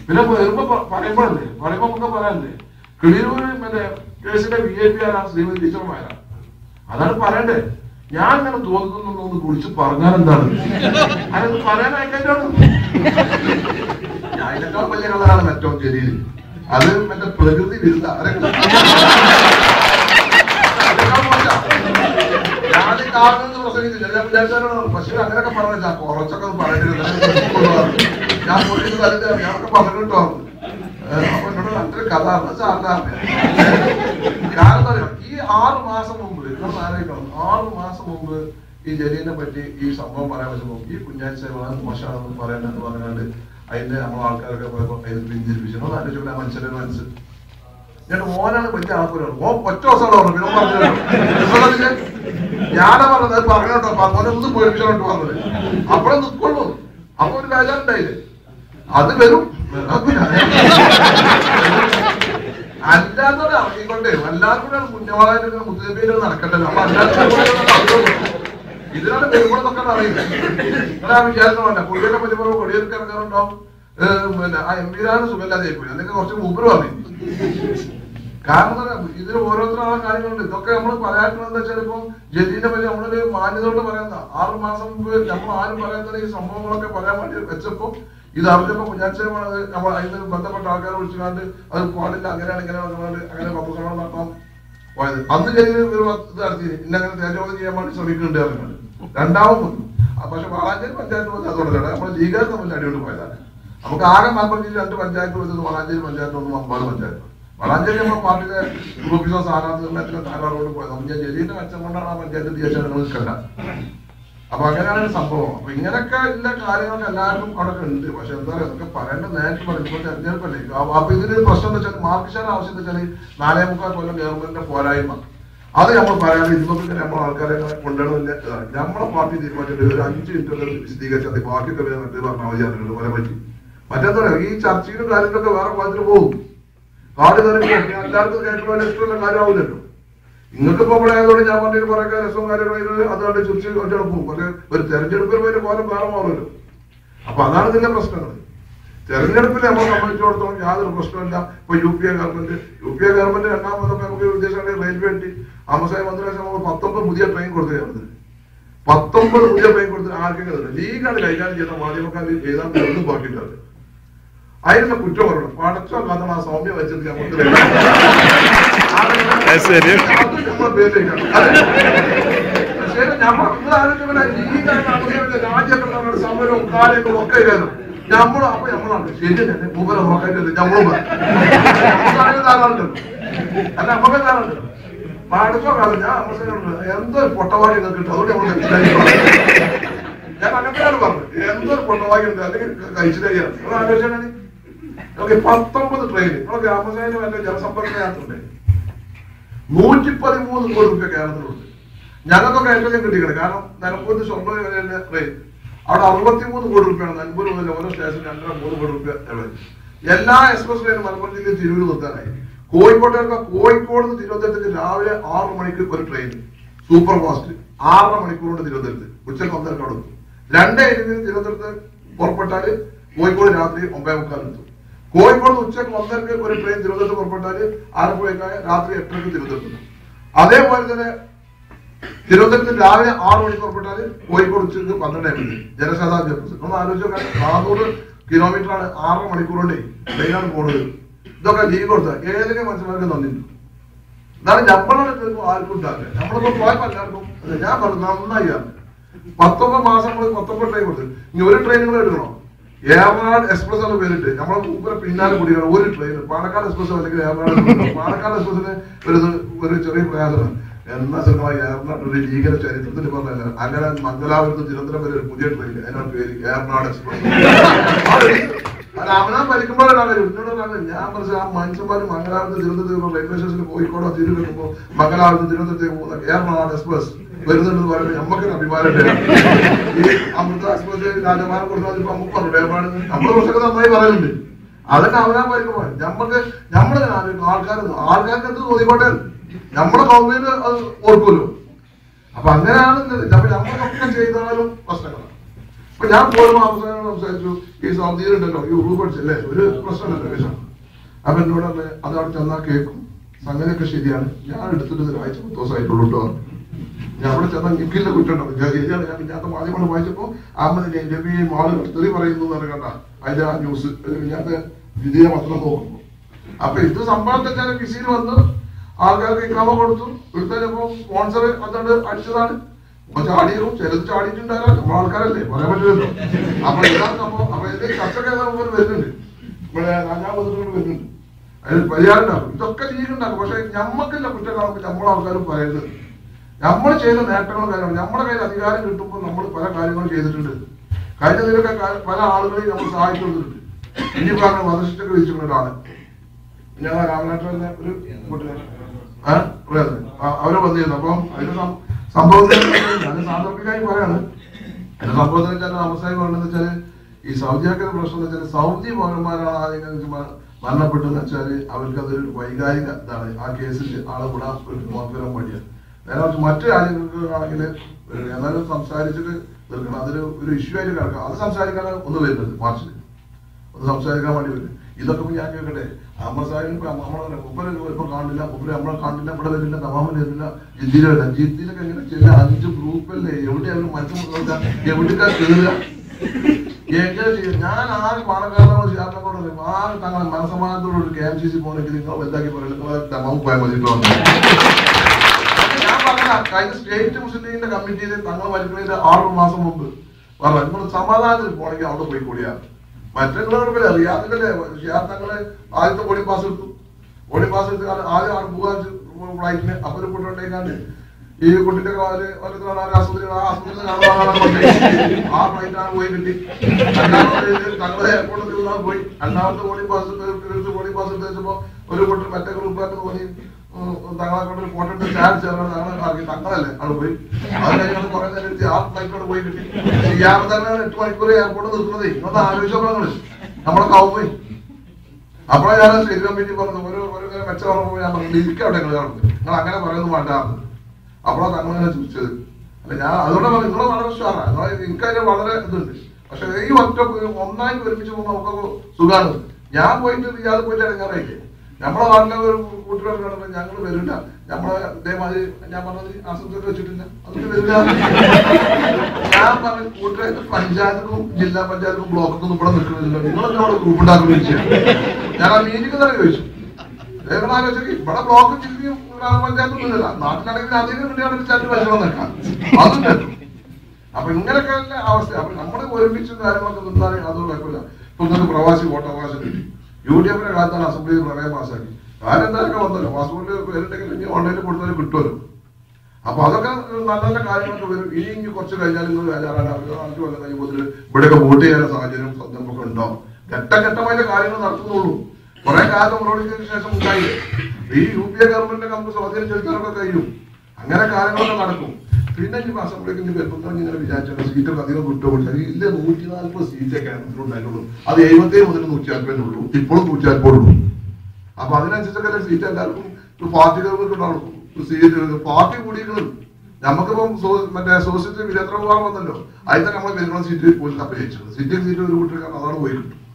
പിന്നെ വരുമ്പോ പ- പറയുമ്പോഴല്ലേ പറയുമ്പോ നമുക്ക് പറയാനല്ലേ കിളിയൂര് മറ്റേ കേസിന്റെ വി ഐ പി ആരാണ് ശ്രീമതി ടീച്ചർമാരാണ് അതാണ് പറയണ്ടേ ഞാൻ ഇങ്ങനെ തോന്നുന്നു ഒന്ന് കുറിച്ച് പറഞ്ഞാൽ എന്താണ് അതൊന്ന് പറയാൻ അയക്കാറ്റാണ് അതിനേക്കാൾ വലിയ കളറാണ് മറ്റോ ജലീൽ അത് മറ്റേ പ്രകൃതി വിരുദ്ധ അതിനേക്കാൾ മോശാ. ഞാൻ കാണുന്നത് പ്രസംഗിച്ചില്ല ഞാൻ വിചാരിച്ചാലാണ് പക്ഷെ അങ്ങനെയൊക്കെ പറഞ്ഞു ഞാൻ കുറച്ചൊക്കെ ഒന്ന് പറഞ്ഞിരുന്നു ഞാൻ പോലീസ് തലത്തെ ഞാനൊക്കെ പറഞ്ഞു കേട്ടോ ഏഹ് അപ്പൊ എന്നോട് നല്ലൊരു കഥ സാറിന് കാരണം എന്താ അറിയോ? ഈ ആറ് മാസം മുമ്പ് നിങ്ങൾ ആലോചിക്കണം ആറ് മാസം മുമ്പ് ഈ ജലീലിനെ പറ്റി ഈ സംഭവം പറയാൻ വെച്ചപ്പോ ഈ കുഞ്ഞാഴ്ച മോശമാണെന്ന് പറയണ്ടെന്ന് പറഞ്ഞാണ്ട് അതിന്റെ നമ്മളെ ആൾക്കാരൊക്കെ പോയപ്പോ അതിൽ പിന്തിരിപ്പിച്ചു ഒന്ന് ആലോചിച്ചു ആ മനുഷ്യന്റെ മനസ്സ് എന്നിട്ട് മോനാണ് വലിയ ആൾക്കാരാണ് ഓ ഒറ്റ ദിവസമാണ് പറഞ്ഞു പിന്നെ പറഞ്ഞു ഞാനാ പറഞ്ഞത് അത് പറഞ്ഞോട്ടോ മോനെ ഒന്ന് പേടിപ്പിച്ചോട്ട് പറഞ്ഞത് അപ്പോഴും നിൽക്കുള്ളൂ അപ്പൊ ഒരു ബേജാറുണ്ടായില്ലേ അത് വരും അല്ലാതെ ഇറങ്ങിക്കൊണ്ടേ അല്ലാതെ കൂടെ കുഞ്ഞവാളായിട്ട് മുത്തബിയിൽ നടക്കണ്ടല്ലോ അപ്പൊ അല്ലാതെ ഇതിനാണ് വരുമ്പോഴൊക്കെ അറിയില്ല നിങ്ങളാ വിചാരിച്ച വേണ്ട പുള്ളിയുടെ പറ്റുമ്പോൾ കൊടിയെടുക്കാൻ ഇറങ്ങാറുണ്ടാവും ഏഹ് പിന്നെ ആ എം പിയിലാണ് സുഖമില്ലാതെ പോയി അതൊക്കെ കുറച്ച് മുമ്പ് പറഞ്ഞു കാരണം എന്താ പറയാ, ഇതിൽ ഓരോരുത്തരാളെ കാര്യങ്ങളുണ്ട് ഇതൊക്കെ നമ്മൾ പറയാനുള്ളത് വെച്ചാൽ ഇപ്പം ജലീലിനെ പറ്റി നമ്മളൊരു മാന്യത കൊണ്ട് പറയുന്ന ആറ് മാസം മുമ്പ് നമ്മൾ ആരും പറയാത്ത ഈ സംഭവങ്ങളൊക്കെ പറയാൻ വേണ്ടി വെച്ചപ്പോ ഇത് അറിഞ്ഞപ്പോ കുഞ്ഞാച്ചമാണ് അത് നമ്മൾ അതിന് ബന്ധപ്പെട്ട ആൾക്കാരെ വിളിച്ചുകൊണ്ട് അത് പാടില്ല അങ്ങനെയാണ് ഇങ്ങനെയാണ് പറഞ്ഞുകൊണ്ട് അങ്ങനെ പത്രസമ്മേളനം നടത്താൻ പോയത് അന്ന് ജലീൽ ഒരു ഇത് നടത്തി ഇന്നങ്ങനെ തേജോധന ചെയ്യാൻ വേണ്ടി ശ്രമിക്കുന്നുണ്ട് പറഞ്ഞുകൊണ്ട് രണ്ടാമത് വന്നു ആ, പക്ഷെ വളാഞ്ചേരി പഞ്ചായത്ത് പഞ്ചായത്ത് അതുകൊണ്ടല്ല നമ്മൾ ലീഗാർ തമ്മിൽ അടിയോട്ട് പോയതാണ് നമുക്ക് ആകെ മലപ്പുറം രണ്ട് പഞ്ചായത്ത് വരുന്നത് വളാഞ്ചേരി പഞ്ചായത്ത് ഒന്ന് മമ്പാട് പഞ്ചായത്ത് വളാഞ്ചേരി നമ്മുടെ പാർട്ടിയുടെ ഗ്രൂപ്പിസോ സ്ഥാനാർത്ഥികളെ താരാളോട് പോയത് നമുക്ക് ഞാൻ ജലീലിന്റെ മെച്ചം കൊണ്ടാണ് ആ പഞ്ചായത്ത് വിചാരിച്ചാൽ നിങ്ങൾ നിൽക്കണ്ട അപ്പൊ അങ്ങനെയാണ് ഒരു സംഭവം അപ്പൊ ഇങ്ങനൊക്കെ എല്ലാ കാര്യങ്ങളൊക്കെ എല്ലാവർക്കും അവിടെ ഉണ്ട് പക്ഷെ എന്താ പറയുക അതൊക്കെ പറയേണ്ട നേരത്തെ പറയും ഇപ്പൊ തെരഞ്ഞെടുപ്പല്ലേ അപ്പൊ അപ്പൊ ഇതിന് പ്രശ്നം എന്ന് വെച്ചാൽ മാർക്കിഷാൻ ആവശ്യം എന്ന് വെച്ചാൽ നാലേ മുക്കാൽ കൊല്ലം ഗവൺമെന്റിന്റെ പോരായ്മ അത് നമ്മൾ പറയാതെ ഇതുപോലെ നമ്മൾ ആൾക്കാരെ കൊണ്ടുവരുന്നില്ല ഇതാണ്. നമ്മളെ പാർട്ടി തീരുമാനിച്ചിട്ട് ഒരു അഞ്ച് മിനിറ്റ് വിശദീകരിച്ചാൽ മതി ബാക്കിയൊക്കെ വേറെ മറ്റേ പറഞ്ഞാൽ മതി അതിനുള്ള പോലെ പറ്റി മറ്റെന്താ പറയാ ഈ ചർച്ചയിലും കാര്യങ്ങളൊക്കെ വേറെ പാതിന് പോകും കാട് കയറി പോകും എല്ലാവർക്കും കേൾക്കുമ്പോൾ ഇഷ്ടമുള്ള കാര്യമാവില്ലല്ലോ നിങ്ങൾക്ക് ഇപ്പൊ ഇവിടെ ആയതുകൊണ്ട് ഞാൻ പറഞ്ഞിട്ട് പറയാൻ രസവും കാര്യങ്ങളും അതുകൊണ്ട് ചുറ്റി കൊണ്ടാണ് പോകും പക്ഷെ ഒരു തെരഞ്ഞെടുപ്പിന് വേണ്ടി കോലം വേറെ മാറുമല്ലോ അപ്പൊ അതാണ് ഇതിന്റെ പ്രശ്നങ്ങൾ തെരഞ്ഞെടുപ്പിൽ നമ്മൾ സംബന്ധിച്ചിടത്തോളം യാതൊരു പ്രശ്നമില്ല ഇപ്പൊ U P A government U P A government രണ്ടാമതൊക്കെ നമുക്ക് ഉദ്ദേശിച്ച റെയിൽവേ ഉണ്ട് ആമസായ മന്ത്രിശേഷം നമ്മൾ പത്തൊമ്പത് പുതിയ ട്രെയിൻ കൊടുക്കുകയാണ് പത്തൊമ്പത് പുതിയ ട്രെയിൻ കൊടുത്ത് ആർക്കെങ്കിലും ലീഗാണ് കൈകാര്യം ചെയ്യുന്ന മാധ്യമക്കാർ ഏതാണ്ട് ഒന്നും ബാക്കിയിട്ടുണ്ട് അതിനുള്ള കുറ്റം പറയണം പടച്ചോ കഥ ആ സൗമ്യ വെച്ചിട്ട് നമുക്ക് അത് ശരി. അത് നമ്മളെ പേരിലേക്കാണ്. അതെ. ശരി, ഞമ്മ- നിങ്ങൾ ആലോചിച്ചോളെ, ലീഗാണ് ആലോചിച്ചോളെ, രാജ്യമൊക്കെ നമ്മുടെ സമരവും കാര്യങ്ങളും ഒക്കെ ആയിരുന്നു നമ്മളും അപ്പൊ നമ്മളാണ് ശരി തന്നെ മൂപ്പരെ നോക്കാനില്ല നമ്മളും പറ. നമുക്കറിയാൻ ധാരാളമുണ്ടല്ലോ. അല്ല നമുക്ക് ധാരാളമുണ്ട് പാടത്തോ കാലം ഞാൻ അവസരമുണ്ട് എന്തോ ഒരു പൊട്ടവാടി നിങ്ങൾക്ക് കിട്ടും അതുകൊണ്ട് നമ്മൾ കഴിച്ചിട്ടായി ഞാൻ അങ്ങനെയാണ് പറഞ്ഞത് എന്തോ ഒരു പൊട്ടവാടി ഉണ്ട് അല്ലെങ്കിൽ കഴിച്ചിട്ടായി നിങ്ങൾ ആലോചിച്ചാണ് ഓക്കെ പത്തൊമ്പത് ട്രെയിൻ നമ്മുടെ ഗ്രാമസേന മറ്റേ ജനസമ്പർക്ക യാത്ര ഉണ്ട് നൂറ്റി പതിമൂന്ന് കോടി രൂപ കേരളത്തിലുണ്ട് ഞങ്ങൾക്കൊക്കെ ഏറ്റവും കിട്ടിക്കണം കാരണം നിലമ്പൂരിന് സ്വർണ്ണ ട്രെയിൻ അവിടെ അറുപത്തിമൂന്ന് കോടി രൂപയാണ് നിലമ്പൂർ മുതൽ ഓരോ സ്റ്റേഷൻ രണ്ടര മൂന്ന് കോടി രൂപ ചെലവ് എല്ലാ എക്സ്പ്രസ് ട്രെയിനും മലപ്പുറം ജില്ലയിൽ തിരൂര് നിർത്താനായി കോഴിക്കോട്ടേക്ക് കോഴിക്കോട് നിന്ന് തിരുവനന്തപുരത്തേക്ക് രാവിലെ ആറ് മണിക്ക് ഒരു ട്രെയിൻ സൂപ്പർ ഫാസ്റ്റ് ആറര മണിക്കൂർ കൊണ്ട് തിരുവനന്തപുരത്ത് ഉച്ചക്ക് ഒന്നരക്ക് അവിടെ എത്തും രണ്ടേ ഇരുപതിന് തിരുവനന്തപുരത്ത് പുറപ്പെട്ടാല് കോഴിക്കോട് രാത്രി ഒമ്പതേ മുക്കാലെത്തും കോഴിക്കോട് ഉച്ചക്ക് ഒന്നരക്ക് ഒരു ട്രെയിൻ തിരുവനന്തപുരത്ത് പുറപ്പെട്ടാല് ആലപ്പുഴക്കായ രാത്രി എട്ടരക്ക് തിരുവനന്തപുരത്ത് അതേപോലെ തന്നെ തിരുവനന്തപുരത്ത് രാവിലെ ആറ് മണിക്ക് പുറപ്പെട്ടാല് കോഴിക്കോട് ഉച്ചക്ക് പന്ത്രണ്ട് മണി ജനശതാബ്ദി എക്സ്പ്രസ് ഒന്ന് ആലോചിച്ച് നോക്കാൻ നാനൂറ് കിലോമീറ്റർ ആണ് ആറര മണിക്കൂർ കൊണ്ട് ട്രെയിനാണ് പോകുന്നത് ഇതൊക്കെ ലീവ് കൊടുത്ത ഏതെങ്കിലും മനുഷ്യന്മാർക്ക് നന്ദിയുണ്ട് എന്നാലും നമ്മളോട് ആർക്കും ഉണ്ടാവില്ല നമ്മളിപ്പോ പോയപ്പോ എല്ലാവർക്കും അതെ, ഞാൻ പറഞ്ഞു നന്നായി ആണ് പത്തൊമ്പത് മാസം നമ്മൾ പത്തൊമ്പത് ട്രെയിൻ കൊടുത്തു ഇനി ഒരു ട്രെയിൻ കൂടെ എടുക്കണോ ഏറനാട് എക്സ്പ്രസ് ആണ് പേരിട്ട് നമ്മളെ മൂപ്പരെ പിന്നാലെ കൂടിയാണ് ഒരു ട്രെയിൻ പാലക്കാട് എക്സ്പ്രസ് അല്ലെങ്കിൽ ഏറനാട് എക്സ്പ്രസ് പാലക്കാട് എക്സ്പ്രസിന് ഒരു ഇത് ഒരു ചെറിയ പ്രയാസമാണ് എന്നാ സുഖമായി ഏറനാട് ഒരു ലീഗിക ചരിത്രത്തിൽ പറഞ്ഞല്ല അങ്ങനെ മംഗലാപുരത്ത് തിരുവനന്തപുരം വരെ ഒരു പുതിയ ട്രെയിൻ അതിനാണ് പേര് ഏറനാട് എക്സ്പ്രസ് അത് അവനാ ഭരിക്കുമ്പോഴാണ് അവർ എന്നോട് പറഞ്ഞത് ഞാൻ പറഞ്ഞ ആ മനുഷ്യന്മാർ മംഗലാപുരത്ത് തിരുവനന്തപുരം റെയിൽവേ സ്റ്റേഷനിൽ കോഴിക്കോടോ തിരുവനന്തപുരം വരുമ്പോൾ മംഗലാപുരത്ത് തിരുവനന്തപുരത്തേക്ക് പോകുന്ന എറണാകുളം എക്സ്പ്രസ് വരുന്നുണ്ടെന്ന് പറയുമ്പോൾ നമുക്ക് അഭിമാനമുണ്ട് ഈ അമൃത എക്സ്പ്രസ് രാജമാനം കൊടുത്താൽ ഇപ്പൊ നമുക്ക് പറഞ്ഞു ഏർപ്പാട് നമ്മളെ കുറച്ചൊക്കെ നന്നായി പറയുന്നുണ്ട് അതൊക്കെ അവനാ ഭരിക്കുമ്പോൾ നമുക്ക് നമ്മളെ ആൾക്കാർ ആൾക്കാർക്ക് എന്ത് തോന്നിക്കോട്ടെ നമ്മുടെ ഗവൺമെന്റ് അത് ഓർക്കുമല്ലോ അപ്പൊ അങ്ങനെയാണ് ഇത്. അപ്പൊ നമ്മളൊക്കെ ചെയ്താലും പ്രശ്നങ്ങളാണ് അപ്പൊ ഞാൻ പോലും അവസാനം സംസാരിച്ചു ഈ സൗദിയിലുണ്ടല്ലോ ഈ ഉറു പഠിച്ചല്ലേ ഒരു പ്രശ്നമല്ലല്ലോ വിഷം അപ്പൊ എന്നോട് പറഞ്ഞ് അത് അവിടെ ചെന്നാൽ കേൾക്കും സംഗതിയൊക്കെ ശരിയാണ് ഞാൻ എടുത്തിട്ട് ഒരു ആഴ്ച പത്ത് ദിവസമായിട്ടുള്ളൂ കേട്ടോ ഞാൻ അവിടെ ചെന്നാൽ എനിക്കില്ല കുറ്റമുണ്ടാവും ഞാൻ ശരിയാണ് ഞാൻ പിന്നാത്ത മാധ്യമങ്ങൾ വായിച്ചപ്പോ അമ്മ രവിയും ആളുകൾ തെറി പറയുന്നു എന്ന് കണ്ട അതിന്റെ ആ ന്യൂസ് പിന്നാത്ത വിധിയെ പത്രം നോക്കുന്നു അപ്പൊ ഇത് സംഭവം വെച്ചാൽ വിസിയിൽ വന്ന് ആൾക്കാർക്ക് ഇക്കാമ കൊടുത്തു ഇവിടുത്തെ ഇപ്പൊ സ്പോൺസർ അതുകൊണ്ട് അടിച്ചതാണ് അപ്പൊ ചാടിയും ചിലത് ചാടിയിട്ടുണ്ടാകാം നമ്മളെ ആൾക്കാരല്ലേ പറയാൻ പറ്റില്ലല്ലോ അപ്പൊ ഇതാണ് സംഭവം അപ്പൊ ഇതിന്റെ ചർച്ചയൊക്കെ നമുക്ക് വരുന്നുണ്ട് ഇവിടെ നാലാം പതിനെട്ട് വരുന്നുണ്ട് അതിന് പരിഹാരം ഉണ്ടാക്കും ഇതൊക്കെ ലീഗുണ്ടാക്കും പക്ഷെ ഞമ്മക്കില്ല കുറ്റം കാണുമ്പോൾ നമ്മളെ ആൾക്കാരും പറയുന്നത് നമ്മൾ ചെയ്ത നേട്ടങ്ങളും കാര്യങ്ങളും നമ്മുടെ കയ്യിൽ അധികാരം കിട്ടുമ്പോൾ നമ്മൾ പല കാര്യങ്ങളും ചെയ്തിട്ടുണ്ട് കഴിഞ്ഞ ഇതിലൊക്കെ ക- പല ആളുകളെയും നമ്മൾ സഹായിക്കുന്നുണ്ട് ഇനി പറഞ്ഞ വധശിഷ്ടൊക്കെ വിധിച്ചിട്ടുള്ള ഒരാള് ഞാൻ രാമനാട്ടനെ ഒരു കുട്ടിനെ ആ, അറിയാതെ. ആ, അവര് വന്നിരുന്നു അപ്പം അതിന് സം- സംഭവത്തിൽ ഞാൻ സാന്ദർഭികമായി പറയാണ് അതിന്റെ സംഭവത്തിൽ വെച്ചാൽ അവസാനം പറയുന്നത് വെച്ചാല് ഈ സൗദിയാക്കുന്ന പ്രശ്നം എന്ന് വെച്ചാൽ സൗദി പൗരന്മാരാണ് ആദ്യം മരണപ്പെട്ടെന്ന് വെച്ചാല് അവർക്ക് അതൊരു വൈകാരിക ഇതാണ് ആ കേസിൽ ആളെ വിടാൻ ഒരു മോഹനം വഴിയാണ് നേരെ മറിച്ച് മറ്റു രാജ്യങ്ങൾക്ക് ആണെങ്കിൽ എന്നാലും സംസാരിച്ചിട്ട് തീർക്കണം അതൊരു ഒരു ഇഷ്യൂ ആയിട്ട് കിടക്കാം അത് സംസാരിക്കാനാണ് ഒന്ന് വരുന്നത് മാർച്ചിൽ ഒന്ന് സംസാരിക്കാൻ വേണ്ടി വരും ഇതൊക്കെ ഇപ്പൊ ഞാൻ കേൾക്കട്ടെ അഹമ്മദ് സാഹിബ് ഇപ്പൊ നമ്മളെ മുപ്പര് ഇപ്പൊ കാണില്ല മുപ്പര് നമ്മളെ കാണില്ല ഇവിടെ വരില്ല തമാമിൽ വരില്ല ജിദ്ദിയിൽ വരില്ല ജിദ്ദിയിലൊക്കെ എങ്ങനെ ചില അഞ്ച് ഗ്രൂപ്പല്ലേ എവിടെയായാലും മനസ്സിലാക്കുക എവിടേക്കാ കയറുക എങ്ങനെ ചെയ്യും ഞാൻ ആര് പാലക്കാരനോട് ചേർന്നോട് ആര് തങ്ങളെ മനസമാനത്തോട് ഒരു കെ എം സി സി പോകണമെങ്കിൽ നിങ്ങൾ വലുതാക്കി പറയില്ല നിങ്ങൾ തമാമ് പോയാൽ മതി കേട്ടോ അപ്പൊ ഞാൻ പറഞ്ഞ കഴിഞ്ഞ സ്റ്റേറ്റ് മുസ്ലിം ലീഗിന്റെ കമ്മിറ്റിയിൽ തങ്ങൾ മരിക്കുന്നതിന്റെ ആറ് മാസം മുമ്പ് പറഞ്ഞു നിങ്ങൾ സമാധാനത്തിൽ പോണെങ്കിൽ അവിടെ പോയി കൂടിയാണ് മറ്റുള്ളവർക്കല്ലേ റിയാദിലല്ലേ ഷിയാദ് തങ്ങള് ആദ്യത്തെ ബോർഡിംഗ് പാസ് എടുത്തു ബോർഡിംഗ് പാസ് എടുത്ത് കാരണം ആദ്യം അവിടെ പോകാൻ ഫ്ലൈറ്റിന് അപ്പൊ ഒരു കുട്ടി ഉണ്ടായിക്കാണ്ട് ഈ കുട്ടിന്റെ കാല് ഓരോരുത്തർ ആശുപത്രി ആ ആശുപത്രി ആ ഫ്ലൈറ്റാണ് പോയി കിട്ടി രണ്ടാമത്തെ തങ്ങളെ എയർപോർട്ടിൽ നിന്നാണ് പോയി രണ്ടാമത്തെ ബോർഡിംഗ് പാസ് ബോർഡിംഗ് പാസ് എടുത്ത് വെച്ചപ്പോ ഒരു കുട്ടി മറ്റേ ഗ്രൂപ്പായിട്ട് തോന്നി ഉം, തങ്ങളെ കൊണ്ട് ഒരു ഫോട്ടോ എടുത്ത് ചാർജ് ചേർന്ന് തങ്ങളെ ആക്കി തങ്ങളല്ലേ അവിടെ പോയി അത് കഴിഞ്ഞാൽ കുറെ നേരം എടുത്ത് ആ ഫ്ലൈറ്റോട് പോയി കിട്ടി ഇയാൾ തന്നെ എട്ട് മണിക്കൂർ എയർപോർട്ടിൽ നിൽക്കുന്നത് ഇങ്ങോട്ട് ആലോചിച്ചോ നിങ്ങള് നമ്മളെ കാവുപോയി അപ്പോഴാണ് ഞാൻ സ്റ്റേറ്റ് കമ്മിറ്റി പറഞ്ഞത് ഒരു ഒരു ഇങ്ങനെ മെച്ച പറഞ്ഞപ്പോൾ ഞാൻ പറഞ്ഞു ഇരിക്കും അവിടെ നിങ്ങൾ കാണുന്നത് നിങ്ങൾ അങ്ങനെ പറയുന്നു വേണ്ടാന്ന് അപ്പോഴാണ് തങ്ങൾ ഇങ്ങനെ ചോദിച്ചത് അല്ല ഞാൻ അതുകൊണ്ട് പറഞ്ഞു നിങ്ങൾ വളരെ ഉഷാറാണ് നിങ്ങൾ എനിക്കതിന് വളരെ ഇതുണ്ട് പക്ഷെ ഈ ഒറ്റ ഒന്നായി ഒരുമിച്ച് പോകുമ്പോൾ നമുക്ക് സുഖമാണ് ഞാൻ പോയിട്ട് ഇയാൾ പോയിട്ട് ഇറങ്ങാറായില്ലേ നമ്മളെ നാട്ടിലെ ഒരു കൂട്ടുകാർ കാണുമ്പോൾ ഞങ്ങൾ വരില്ല നമ്മളെ ഇതേമാതിരി ഞാൻ പറഞ്ഞത് ആശുപത്രി വെച്ചിട്ടില്ല അതൊക്കെ വരില്ല ഞാൻ പറഞ്ഞു കൂട്ടുകാർ പഞ്ചായത്തിനും ജില്ലാ പഞ്ചായത്തിനും ബ്ലോക്കൊന്നും ഇവിടെ നിൽക്കുന്നില്ല നിങ്ങളൊക്കെ അവിടെ ഗ്രൂപ്പ് ഉണ്ടാക്കുന്ന ഞാൻ ആ മീറ്റിംഗ് തന്നെ ചോദിച്ചു വേറെ ആലോചിച്ചു ഇവിടെ ബ്ലോക്ക് ജില്ലയും ഗ്രാമപഞ്ചായത്തും ഇല്ലല്ല നാട്ടിലാണെങ്കിൽ അധികം കിട്ടിയാണെങ്കിൽ ചാറ്റ് ഭക്ഷണം നിൽക്കാം അതും പറ്റും അപ്പൊ ഇങ്ങനെയൊക്കെ അല്ലേ അവസ്ഥ അപ്പൊ നമ്മൾ ഒരുമിച്ച് കാര്യങ്ങളൊക്കെ നിന്നാലും അത് കുഴപ്പമില്ല ഇപ്പൊ നിങ്ങൾക്ക് പ്രവാസി വോട്ടവകാശം കിട്ടി യു ഡി എഫിന്റെ കാലത്താണ് അസംബ്ലിയിൽ പ്രമേയം പാസ്സാക്കി കാര്യം എന്തായാലും വന്നല്ലോ പാസ്പോർട്ട് പേരുണ്ടെങ്കിൽ ഇനി ഓൺലൈനിൽ കൊടുത്താലും കിട്ടുമല്ലോ അപ്പൊ അതൊക്കെ നല്ല നല്ല കാര്യങ്ങളൊക്കെ വരും ഇനി ഇനി കുറച്ച് കഴിഞ്ഞാൽ നിങ്ങൾ ബേജാറാണ് അഞ്ചു കൊല്ലം കഴിയുമ്പോൾ ഇവിടെയൊക്കെ വോട്ട് ചെയ്യാനുള്ള സാഹചര്യം സന്ദർഭമൊക്കെ ഉണ്ടാവും ഘട്ടഘട്ടമായിട്ട് കാര്യങ്ങൾ നടത്തുന്നുള്ളൂ കുറെ കാലം പ്രവർത്തിച്ചതിന് ശേഷം ഉണ്ടായില്ലേ ഈ യു പി എ ഗവൺമെന്റിന്റെ നമുക്ക് സ്വാധീനം ചെലുത്താനൊക്കെ കഴിയും അങ്ങനെ കാര്യങ്ങളൊക്കെ നടക്കും പിന്നെ ഇനി അസംബ്ലിക്ക് ഇനി വരുമ്പോൾ ഇങ്ങനെ വിചാരിച്ചാൽ സീറ്റൊക്കെ അധികം വിട്ടുകൊടുത്താൽ ഇല്ല നൂറ്റി നാൽപ്പത് സീറ്റേ കേരളത്തിൽ ഉണ്ടായിട്ടുള്ളൂ അത് എഴുപത്തി മുതൽ നൂറ്റി നാൽപ്പതിനേ ഉള്ളൂ ഇപ്പോഴും നൂറ്റി നാൽപ്പതുള്ളൂ അപ്പൊ അതിനനുസരിച്ചൊക്കെ സീറ്റ് എല്ലാവർക്കും പാർട്ടികൾക്ക് ഉണ്ടാവും സീറ്റ് പാർട്ടി കൂടിയിരിക്കണം നമുക്കിപ്പം സോ- മറ്റേ സോഷ്യലിസ്റ്റ് വിരത്ര വിഭാഗം വന്നല്ലോ അതിൽ തന്നെ നമ്മളെ പെരുമാൾ സീറ്റ് പോലും അപേക്ഷിച്ചത് സീറ്റ് സീറ്റ് ഒരു കൂട്ടർ അതാണ് പോയി കിട്ടും